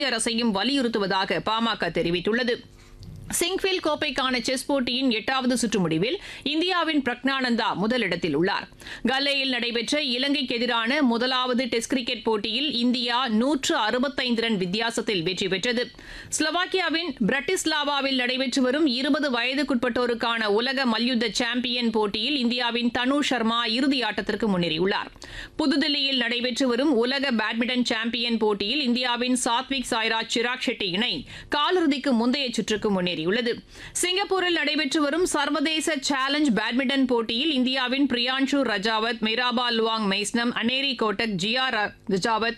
அரசையும் வலியுறுத்துவதாக பாமக தெரிவித்துள்ளது சிங்ஃபீல் கோப்பைக்கான செஸ் போட்டியின் எட்டாவது சுற்று முடிவில் இந்தியாவின் பிரக்னானந்தா முதலிடத்தில் உள்ளார் கல்லேயில் நடைபெற்ற இலங்கைக்கு எதிரான முதலாவது டெஸ்ட் கிரிக்கெட் போட்டியில் இந்தியா நூற்று அறுபத்தைந்து ரன் வித்தியாசத்தில் வெற்றி பெற்றது ஸ்லோவாக்கியாவின் பிரட்டிஸ்லாவாவில் நடைபெற்று வரும் இருபது வயதுக்குட்பட்டோருக்கான உலக மல்யுத்த சாம்பியன் போட்டியில் இந்தியாவின் தனு சர்மா இறுதி ஆட்டத்திற்கு முன்னேறியுள்ளார் புதுதில்லியில் நடைபெற்று வரும் உலக பேட்மிண்டன் சாம்பியன் போட்டியில் இந்தியாவின் சாத்விக் சாய்ராஜ் சிராக் ஷெட்டி இணை காலிறுதிக்கு முந்தைய சுற்றுக்கு முன்னேறியுள்ளது சிங்கப்பூரில் நடைபெற்று வரும் சர்வதேச சேலஞ்ச் பேட்மிண்டன் போட்டியில் இந்தியாவின் பிரியான்ஷு ரஜாவத் மிராபா லுவாங் மெய்ஸ்னம் அனேரி கோட்டக் ஜியா ரஜாவத்